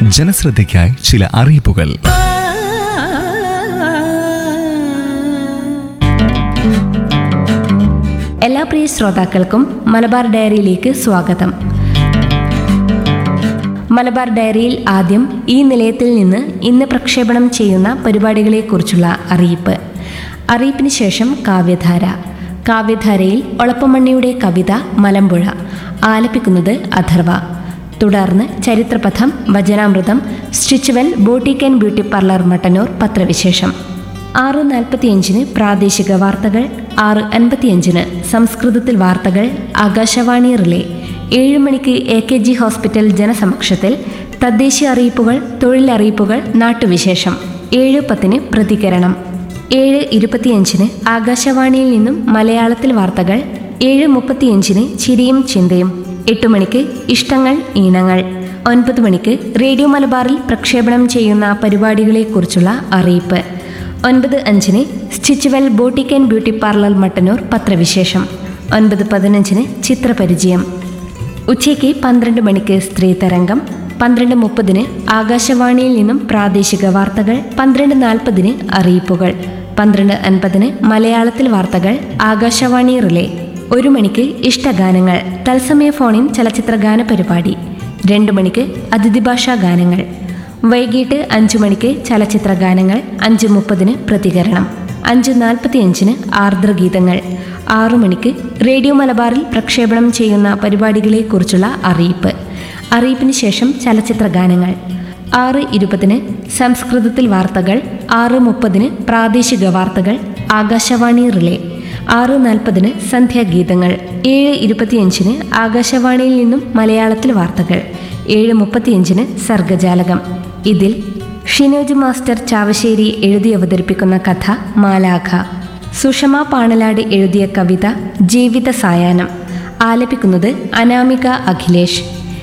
ജനശ്രദ്ധയ്ക്കായി ചില അറിയിപ്പുകൾ എല്ലാ പ്രിയ ശ്രോതാക്കൾക്കും മലബാർ ഡയറിയിലേക്ക് സ്വാഗതം മലബാർ ഡയറിയിൽ ആദ്യം ഈ നിലയത്തിൽ നിന്ന് ഇന്ന് പ്രക്ഷേപണം ചെയ്യുന്ന പരിപാടികളെക്കുറിച്ചുള്ള അറിയിപ്പ് അറിയിപ്പിന് ശേഷം കാവ്യധാര കാവ്യധാരയിൽ ഒളപ്പമണ്ണിയുടെ കവിത മലമ്പുഴ ആലപിക്കുന്നത് അഥർവ തുടർന്ന് ചരിത്രപഥം വചനാമൃതം Stitchual boutique and beauty parlour Mattannur പത്രവിശേഷം ആറ് നാൽപ്പത്തിയഞ്ചിന് പ്രാദേശിക വാർത്തകൾ ആറ് അൻപത്തിയഞ്ചിന് സംസ്കൃതത്തിൽ വാർത്തകൾ ആകാശവാണി റിലേ ഏഴ് മണിക്ക് എ കെ ജി ഹോസ്പിറ്റൽ ജനസമക്ഷത്തിൽ തദ്ദേശീയ അറിയിപ്പുകൾ തൊഴിലറിയിപ്പുകൾ നാട്ടുവിശേഷം ഏഴ് പത്തിന് പ്രതികരണം ഏഴ് ഇരുപത്തിയഞ്ചിന് ആകാശവാണിയിൽ നിന്നും മലയാളത്തിൽ വാർത്തകൾ ഏഴ് മുപ്പത്തിയഞ്ചിന് ചിരിയും ചിന്തയും എട്ട് മണിക്ക് ഇഷ്ടങ്ങൾ ഈണങ്ങൾ ഒൻപത് മണിക്ക് റേഡിയോ മലബാറിൽ പ്രക്ഷേപണം ചെയ്യുന്ന പരിപാടികളെക്കുറിച്ചുള്ള അറിയിപ്പ് ഒൻപത് അഞ്ചിന് Stitchual boutique and beauty parlour Mattannur പത്രവിശേഷം ഒൻപത് പതിനഞ്ചിന് ചിത്രപരിചയം ഉച്ചയ്ക്ക് പന്ത്രണ്ട് മണിക്ക് സ്ത്രീ തരംഗം പന്ത്രണ്ട് മുപ്പതിന് ആകാശവാണിയിൽ നിന്നും പ്രാദേശിക വാർത്തകൾ പന്ത്രണ്ട് നാൽപ്പതിന് അറിയിപ്പുകൾ പന്ത്രണ്ട് അൻപതിന് മലയാളത്തിൽ വാർത്തകൾ ആകാശവാണി റിലേ ഒരു മണിക്ക് ഇഷ്ടഗാനങ്ങൾ തത്സമയ ഫോണിൻ ചലച്ചിത്ര ഗാന പരിപാടി രണ്ട് മണിക്ക് അതിഥിഭാഷാ ഗാനങ്ങൾ വൈകിട്ട് അഞ്ചു മണിക്ക് ചലച്ചിത്ര ഗാനങ്ങൾ അഞ്ച് മുപ്പതിന് പ്രതികരണം അഞ്ച് നാൽപ്പത്തിയഞ്ചിന് ആർദ്രഗീതങ്ങൾ ആറു മണിക്ക് റേഡിയോ മലബാറിൽ പ്രക്ഷേപണം ചെയ്യുന്ന പരിപാടികളെക്കുറിച്ചുള്ള അറിയിപ്പ് അറിയിപ്പിന് ശേഷം ചലച്ചിത്ര ഗാനങ്ങൾ ആറ് ഇരുപതിന് സംസ്കൃതത്തിൽ വാർത്തകൾ ആറ് മുപ്പതിന് പ്രാദേശിക വാർത്തകൾ ആകാശവാണി റിലേ ആറ് നാൽപ്പതിന് സന്ധ്യാഗീതങ്ങൾ ഏഴ് ഇരുപത്തിയഞ്ചിന് ആകാശവാണിയിൽ നിന്നും മലയാളത്തിൽ വാർത്തകൾ ഏഴ് മുപ്പത്തിയഞ്ചിന് സർഗജാലകം ഇതിൽ ഷിനോജ് മാസ്റ്റർ ചാവശ്ശേരി എഴുതി അവതരിപ്പിക്കുന്ന കഥ മാലാഖ സുഷമ പാണലാട് എഴുതിയ കവിത ജീവിത സായാഹ്നം ആലപിക്കുന്നത് അനാമിക അഖിലേഷ്